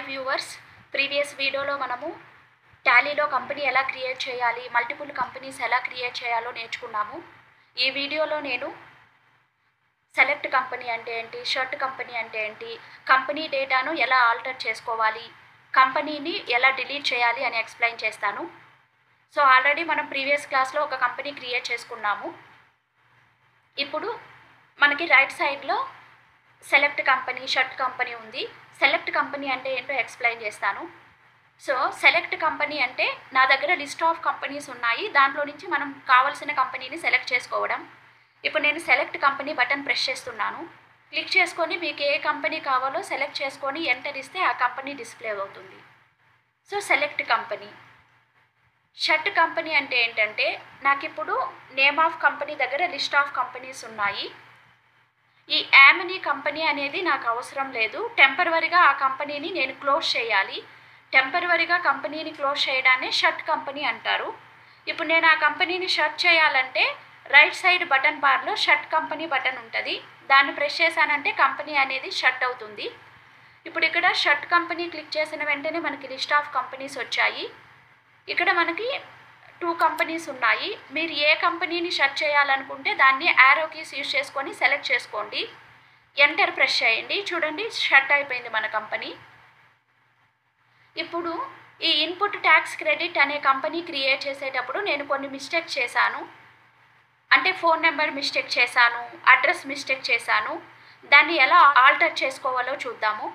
viewers previous వీడియోలో మనము టాలీలో కంపెనీ ఎలా క్రియేట్ చేయాలి మల్టిపుల్ కంపెనీస్ ఎలా క్రియేట్ చేయాలో నేర్చుకున్నాము ఈ వీడియోలో నేను సెలెక్ట్ కంపెనీ అంటే ఏంటి షర్ట్ కంపెనీ అంటే ఏంటి కంపెనీ డేటాను ఎలా ఆల్టర్ చేసుకోవాలి కంపెనీని ఎలా డిలీట్ చేయాలి అని ఎక్స్ప్లెయిన్ చేస్తాను సో ఆల్రెడీ మనం ప్రీవియస్ క్లాస్లో ఒక కంపెనీ క్రియేట్ చేసుకున్నాము ఇప్పుడు మనకి రైట్ సైడ్లో సెలెక్ట్ కంపెనీ షర్ట్ కంపెనీ ఉంది సెలెక్ట్ కంపెనీ అంటే ఏంటో ఎక్స్ప్లెయిన్ చేస్తాను సో సెలెక్ట్ కంపెనీ అంటే నా దగ్గర లిస్ట్ ఆఫ్ కంపెనీస్ ఉన్నాయి దాంట్లో నుంచి మనం కావాల్సిన కంపెనీని సెలెక్ట్ చేసుకోవడం ఇప్పుడు నేను సెలెక్ట్ కంపెనీ బటన్ ప్రెస్ చేస్తున్నాను క్లిక్ చేసుకొని మీకు ఏ కంపెనీ కావాలో సెలెక్ట్ చేసుకొని ఎంటర్ ఇస్తే ఆ కంపెనీ డిస్ప్లే అవుతుంది so select company shut company అంటే ఏంటంటే నాకు ఇప్పుడు నేమ్ ఆఫ్ కంపెనీ దగ్గర లిస్ట్ ఆఫ్ కంపెనీస్ ఉన్నాయి ఈ యామినీ కంపెనీ అనేది నాకు అవసరం లేదు టెంపరవరీగా ఆ కంపెనీని నేను క్లోజ్ చేయాలి టెంపరవరీగా కంపెనీని క్లోజ్ చేయడాన్ని షర్ట్ కంపెనీ అంటారు ఇప్పుడు నేను ఆ కంపెనీని షట్ చేయాలంటే రైట్ సైడ్ బటన్ బార్లో షర్ట్ కంపెనీ బటన్ ఉంటుంది దాన్ని ప్రెస్ చేశానంటే కంపెనీ అనేది షట్ అవుతుంది ఇప్పుడు ఇక్కడ షర్ట్ కంపెనీ క్లిక్ చేసిన వెంటనే మనకి లిస్ట్ ఆఫ్ కంపెనీస్ వచ్చాయి ఇక్కడ మనకి టూ కంపెనీస్ ఉన్నాయి మీరు ఏ కంపెనీని షట్ చేయాలనుకుంటే దాన్ని యారో కీస్ యూస్ చేసుకొని సెలెక్ట్ చేసుకోండి ఎంటర్ ప్రెస్ చేయండి చూడండి షట్ అయిపోయింది మన కంపెనీ ఇప్పుడు ఈ ఇన్పుట్ ట్యాక్స్ క్రెడిట్ అనే కంపెనీ క్రియేట్ చేసేటప్పుడు నేను కొన్ని మిస్టేక్ చేశాను అంటే ఫోన్ నెంబర్ మిస్టేక్ చేశాను అడ్రస్ మిస్టేక్ చేశాను దాన్ని ఎలా ఆల్టర్ చేసుకోవాలో చూద్దాము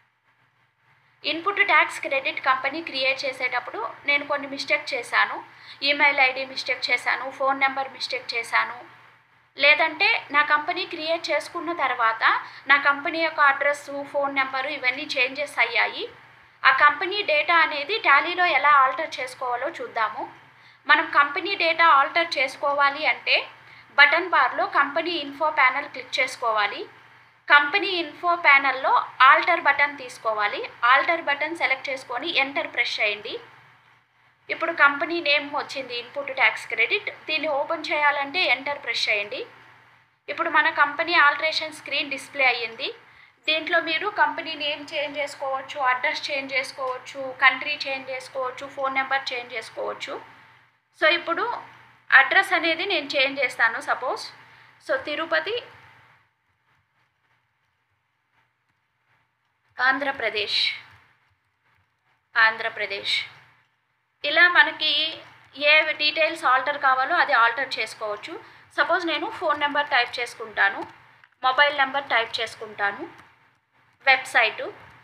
input tax credit company create చేసేటప్పుడు నేను కొన్ని మిస్టేక్ చేశాను ఈమెయిల్ ఐడి మిస్టేక్ చేశాను ఫోన్ నెంబర్ మిస్టేక్ చేశాను లేదంటే నా కంపెనీ క్రియేట్ చేసుకున్న తర్వాత నా కంపెనీ యొక్క అడ్రస్ ఫోన్ నెంబరు ఇవన్నీ చేంజెస్ అయ్యాయి ఆ కంపెనీ డేటా అనేది టాలీలో ఎలా ఆల్టర్ చేసుకోవాలో చూద్దాము మనం కంపెనీ డేటా ఆల్టర్ చేసుకోవాలి అంటే బటన్ బార్లో కంపెనీ ఇన్ఫో ప్యానల్ క్లిక్ చేసుకోవాలి కంపెనీ ఇన్ఫో ప్యానల్లో ఆల్టర్ బటన్ తీసుకోవాలి ఆల్టర్ బటన్ సెలెక్ట్ చేసుకొని ఎంటర్ ప్రెస్ చేయండి ఇప్పుడు కంపెనీ నేమ్ వచ్చింది ఇన్పుట్ ట్యాక్స్ క్రెడిట్ దీన్ని ఓపెన్ చేయాలంటే ఎంటర్ ప్రెస్ చేయండి ఇప్పుడు మన కంపెనీ ఆల్టరేషన్ స్క్రీన్ డిస్ప్లే అయ్యింది దీంట్లో మీరు కంపెనీ నేమ్ చేంజ్ చేసుకోవచ్చు అడ్రస్ చేంజ్ చేసుకోవచ్చు కంట్రీ చేంజ్ చేసుకోవచ్చు ఫోన్ నెంబర్ చేంజ్ చేసుకోవచ్చు సో ఇప్పుడు అడ్రస్ అనేది నేను చేంజ్ చేస్తాను సపోజ్ సో తిరుపతి ఆంధ్రప్రదేశ్ ఆంధ్రప్రదేశ్ ఇలా మనకి ఏ డీటెయిల్స్ ఆల్టర్ కావాలో అది ఆల్టర్ చేసుకోవచ్చు సపోజ్ నేను ఫోన్ నెంబర్ టైప్ చేసుకుంటాను మొబైల్ నెంబర్ టైప్ చేసుకుంటాను వెబ్సైటు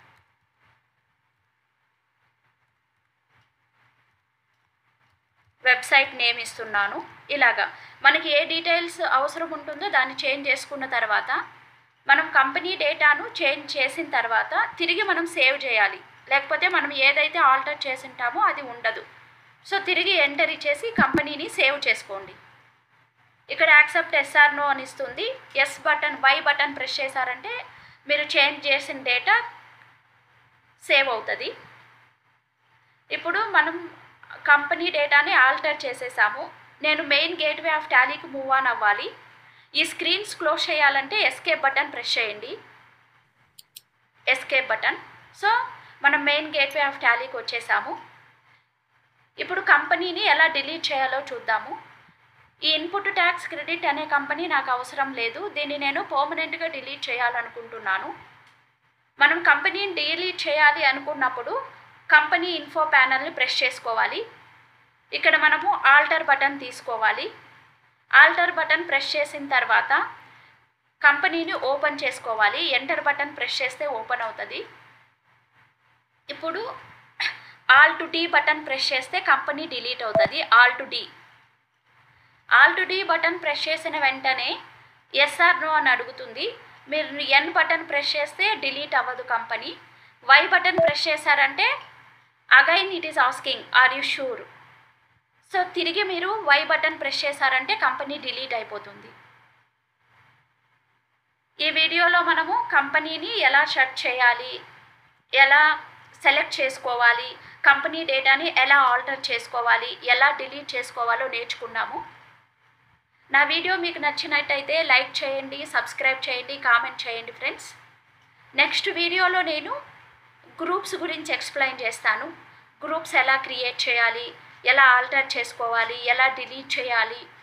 వెబ్సైట్ నేమ్ ఇస్తున్నాను ఇలాగా మనకి ఏ డీటెయిల్స్ అవసరం ఉంటుందో దాన్ని చేంజ్ చేసుకున్న తర్వాత మనం కంపెనీ డేటాను చేంజ్ చేసిన తర్వాత తిరిగి మనం సేవ్ చేయాలి లేకపోతే మనం ఏదైతే ఆల్టర్ చేసింటామో అది ఉండదు సో తిరిగి ఎంటర్ ఇచ్చేసి కంపెనీని సేవ్ చేసుకోండి ఇక్కడ యాక్సెప్ట్ ఎస్ఆర్ నో అని ఇస్తుంది yes button Y button press చేశారంటే మీరు చేంజ్ చేసిన డేటా సేవ్ అవుతుంది ఇప్పుడు మనం కంపెనీ డేటాని ఆల్టర్ చేసేసాము నేను మెయిన్ గేట్వే ఆఫ్ టాలీకి మూవ్ ఆన్ అవ్వాలి ఈ స్క్రీన్స్ క్లోజ్ చేయాలంటే ఎస్కేప్ బటన్ ప్రెస్ చేయండి ఎస్కేప్ బటన్ సో మనం మెయిన్ గేట్వే ఆఫ్ టాలీకి వచ్చేసాము ఇప్పుడు కంపెనీని ఎలా డిలీట్ చేయాలో చూద్దాము ఈ ఇన్పుట్ ట్యాక్స్ క్రెడిట్ అనే కంపెనీ నాకు అవసరం లేదు దీన్ని నేను పర్మనెంట్గా డిలీట్ చేయాలనుకుంటున్నాను మనం కంపెనీని డిలీట్ చేయాలి అనుకున్నప్పుడు కంపెనీ ఇన్ఫో ప్యానల్ని ప్రెస్ చేసుకోవాలి ఇక్కడ మనము ఆల్టర్ బటన్ తీసుకోవాలి ఆల్టర్ బటన్ ప్రెస్ చేసిన తర్వాత కంపెనీని ఓపెన్ చేసుకోవాలి ఎంటర్ బటన్ ప్రెస్ చేస్తే ఓపెన్ అవుతుంది ఇప్పుడు alt to D button press చేస్తే కంపెనీ డిలీట్ అవుతుంది alt to D alt to D button press చేసిన వెంటనే ఎస్ఆర్ నో అని అడుగుతుంది మీరు ఎన్ బటన్ ప్రెస్ చేస్తే డిలీట్ అవ్వదు కంపెనీ వై బటన్ ప్రెస్ చేశారంటే again it is asking are you sure so తిరిగి మీరు వై బటన్ ప్రెస్ చేశారంటే కంపెనీ డిలీట్ అయిపోతుంది ఈ వీడియోలో మనము కంపెనీని ఎలా షట్ చేయాలి ఎలా సెలెక్ట్ చేసుకోవాలి కంపెనీ డేటాని ఎలా ఆల్టర్ చేసుకోవాలి ఎలా డిలీట్ చేసుకోవాలో నేర్చుకున్నాము నా వీడియో మీకు నచ్చినట్టయితే లైక్ చేయండి సబ్స్క్రైబ్ చేయండి కామెంట్ చేయండి ఫ్రెండ్స్ నెక్స్ట్ వీడియోలో నేను గ్రూప్స్ గురించి ఎక్స్ప్లెయిన్ చేస్తాను గ్రూప్స్ ఎలా క్రియేట్ చేయాలి ఎలా ఆల్టర్ చేసుకోవాలి ఎలా డిలీట్ చేయాలి